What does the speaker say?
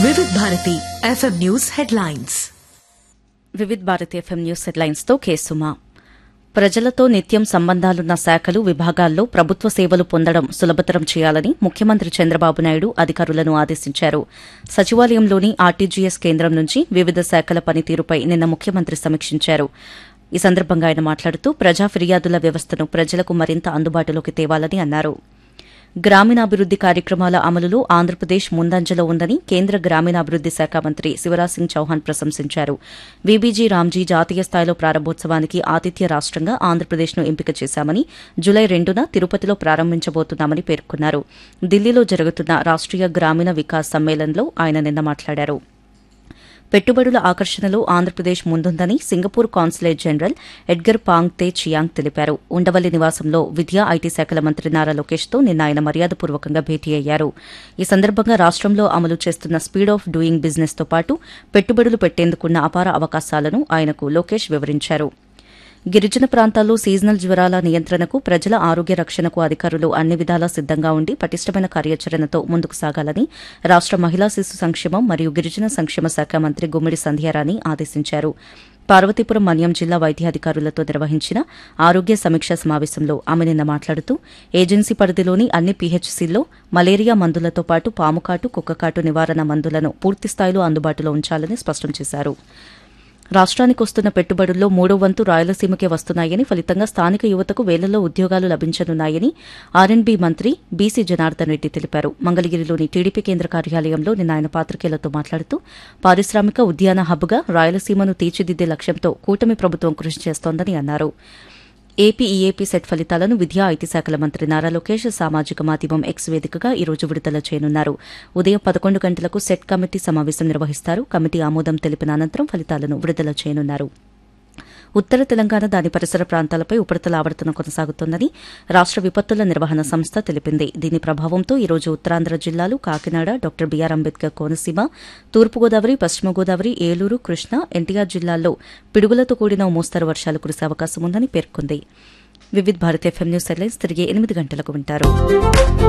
వివిధ Bharati FM news headlines Vividh Bharati FM news హెడ్లైన్స్తో కేసుమా ప్రజలతో నిత్యం సంబంధాలున్న శాఖలు విభాగాల్లో ప్రభుత్వ సేవలు పొందడం సులభతరం చేయాలని ముఖ్యమంత్రి చంద్రబాబు నాయుడు అధికారులను ఆదేశించారు సచివాలయంలోని ఆర్టీజీఎస్ కేంద్రం నుంచి వివిధ శాఖల పనితీరుపై నిన్న ముఖ్యమంత్రి సమీక్షించారు ఈ సందర్భంగా ఆయన మాట్లాడుతూ ప్రజా ఫిర్యాదుల వ్యవస్థను ప్రజలకు మరింత అందుబాటులోకి తేవాలని అన్నారు గ్రామీణాభివృద్ది కార్యక్రమాల అమలులో ఆంధ్రప్రదేశ్ ముందంజలో ఉందని కేంద్ర గ్రామీణాభివృద్ది శాఖ మంత్రి శివరాజ్ సింగ్ చౌహాన్ ప్రశంసించారు వీబీజీ రామ్జీ జాతీయ స్థాయిలో ప్రారంభోత్సవానికి ఆతిథ్య రాష్టంగా ఆంధ్రప్రదేశ్ను ఎంపిక చేశామని జులై రెండున తిరుపతిలో ప్రారంభించబోతున్నామని పేర్కొన్నారు ఢిల్లీలో జరుగుతున్న రాష్ట్రీయ గ్రామీణ వికాస్ సమ్మేళనంలో ఆయన నిన్న మాట్లాడారు పెట్టుబడుల ఆకర్షణలో ఆంధ్రప్రదేశ్ ముందుందని Singapore consulate general Edgar Pang Tay Chiang తెలిపారు ఉండవల్లి నివాసంలో విద్యా ఐటీ శాఖల మంత్రి నారా లోకేష్తో నిన్న ఆయన మర్యాదపూర్వకంగా భేటీ అయ్యారు ఈ సందర్భంగా రాష్టంలో అమలు చేస్తున్న స్పీడ్ ఆఫ్ డూయింగ్ బిజినెస్ తో పాటు పెట్టుబడులు పెట్టేందుకున్న అపార అవకాశాలను ఆయనకు లోకేష్ వివరించారు గిరిజన ప్రాంతాల్లో సీజనల్ జ్వరాల నియంత్రణకు ప్రజల ఆరోగ్య రక్షణకు అధికారులు అన్ని విధాలా సిద్దంగా ఉండి పటిష్టమైన కార్యాచరణతో ముందుకు సాగాలని రాష్ట మహిళా శిశు సంక్షేమం మరియు గిరిజన సంక్షేమ శాఖ మంత్రి గుమ్మిడి సంధ్యారాణి ఆదేశించారు పార్వతీపురం మన్యం జిల్లా వైద్యాధికారులతో నిర్వహించిన ఆరోగ్య సమీక్షా సమావేశంలో ఆమె నిన్న మాట్లాడుతూ ఏజెన్సీ పరిధిలోని అన్ని పీహెచ్సీల్లో మలేరియా మందులతో పాటు పాముకాటు కుక్కకాటు నివారణ మందులను పూర్తిస్థాయిలో అందుబాటులో ఉంచాలని స్పష్టం చేశారు రాష్ట్రానికి వస్తున్న పెట్టుబడుల్లో మూడో వంతు రాయలసీమకే వస్తున్నాయని ఫలితంగా స్థానిక యువతకు వేలలో ఉద్యోగాలు లభించనున్నాయని ఆర్ఎండ్బీ మంత్రి బీసీ జనార్దన్ రెడ్డి తెలిపారు మంగళగిరిలోని టీడీపీ కేంద్ర కార్యాలయంలో నిన్న ఆయన పాత్రికేయులతో మాట్లాడుతూ పారిశ్రామిక ఉద్యాన హబ్గా రాయలసీమను తీర్చిదిద్దే లక్ష్యంతో కూటమి ప్రభుత్వం కృషి చేస్తోందని అన్నారు ఏపీ ఈఏపీ సెట్ ఫలితాలను విద్యా ఐటీ శాఖల మంత్రి నారా లోకేష్ సామాజిక మాధ్యమం ఎక్స్ వేదికగా ఈ రోజు విడుదల చేయనున్నారు ఉదయం పదకొండు గంటలకు సెట్ కమిటీ సమావేశం నిర్వహిస్తారు కమిటీ ఆమోదం తెలిపిన అనంతరం ఫలితాలను విడుదల చేయనున్నారు ఉత్తర తెలంగాణ దాని పరిసర ప్రాంతాలపై ఉపరితల ఆవర్తనం కొనసాగుతోందని రాష్ట విపత్తుల నిర్వహణ సంస్థ తెలిపింది దీని ప్రభావంతో ఈ రోజు ఉత్తరాంధ్ర జిల్లాలు కాకినాడ డాక్టర్ బీఆర్ అంబేద్కర్ కోనసీమ తూర్పుగోదావరి పశ్చిమ గోదావరి ఏలూరు కృష్ణా ఎన్టీఆర్ జిల్లాల్లో పిడుగులతో కూడిన ఓ మోస్తరు వర్షాలు కురిసే అవకాశం ఉందని పేర్కొంది Vividh Bharat FM news headlines తిరిగి ఎనిమిది గంటలకు వింటారు